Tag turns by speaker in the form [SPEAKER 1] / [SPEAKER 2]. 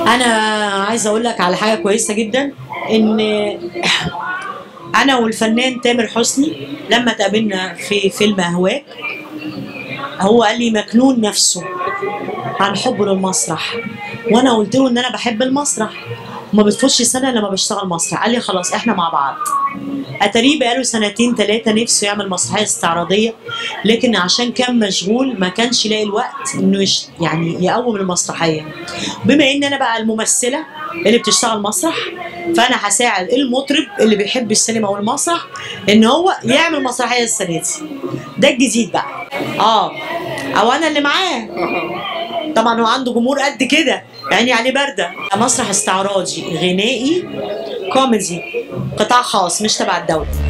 [SPEAKER 1] انا عايزه اقول لك على حاجه كويسه جدا ان انا والفنان تامر حسني لما تقابلنا في فيلم اهواك هو قال لي مكنون نفسه عن حبه للمسرح وانا قلت له ان انا بحب المسرح ما بتفوتش سنه لما بشتغل مسرح قال لي خلاص احنا مع بعض اتاريه بقاله سنتين ثلاثه نفسه يعمل مسرحيه استعراضيه لكن عشان كان مشغول ما كانش يلاقي الوقت انه يش يعني يقوم المسرحيه بما ان انا بقى الممثله اللي بتشتغل مسرح فانا هساعد المطرب اللي بيحب السينما والمسرح ان هو يعمل مسرحيه السنه دي ده الجديد بقى اه او انا اللي معاه طبعا هو عنده جمهور قد كده يعني عليه برده مسرح استعراضي غنائي كوميدي قطاع خاص مش تبع الدوله